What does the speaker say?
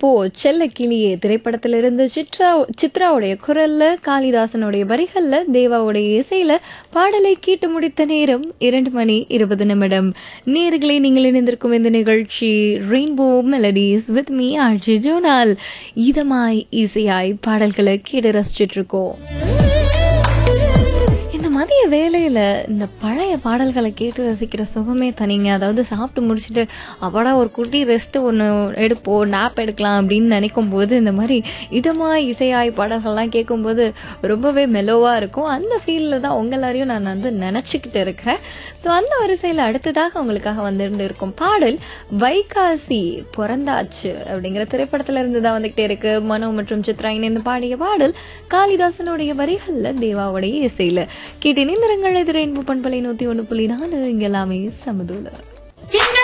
இப்போ செல்ல கிளியே திரைப்படத்திலிருந்து சித்ரா சித்ராவுடைய குரல்ல காளிதாசனுடைய வரிகள்ல தேவாவுடைய இசையில பாடலை கேட்டு முடித்த நேரம் இரண்டு மணி இருபது நிமிடம் நேர்களை நீங்கள் இணைந்திருக்கும் இந்த நிகழ்ச்சி rainbow melodies with me RJ ஜோனால் இதமாய் இசையாய் பாடல்களை கேட்டு ரசிச்சிட்டு இருக்கோம் இந்த மதிய வேலையில் இந்த பழைய பாடல்களை கேட்டு ரசிக்கிற சுகமே தனிங்க அதாவது சாப்பிட்டு முடிச்சுட்டு அப்பாடா ஒரு குட்டி ரெஸ்ட்டு ஒன்று எடுப்போம் நாப் எடுக்கலாம் அப்படின்னு நினைக்கும் போது இந்த மாதிரி இதமாக இசையாய் பாடல்கள்லாம் கேட்கும்போது ரொம்பவே மெலோவாக இருக்கும் அந்த ஃபீலில் தான் உங்க எல்லாரையும் நான் வந்து நினச்சிக்கிட்டு இருக்கிறேன் ஸோ அந்த வரிசையில் அடுத்ததாக உங்களுக்காக வந்துட்டு இருக்கும் பாடல் வைகாசி பிறந்தாச்சு அப்படிங்கிற திரைப்படத்துல இருந்து தான் வந்துகிட்டே இருக்கு மனோ மற்றும் சித்ரா இணைந்து பாடிய பாடல் காளிதாசனுடைய வரிகள்ல தேவாவுடைய இசையில கேட்டு நிந்திரங்கள் எதிரே பண்பலை நூத்தி ஒன்று புள்ளி நாலு இங்க எல்லாமே சமதூல சின்ன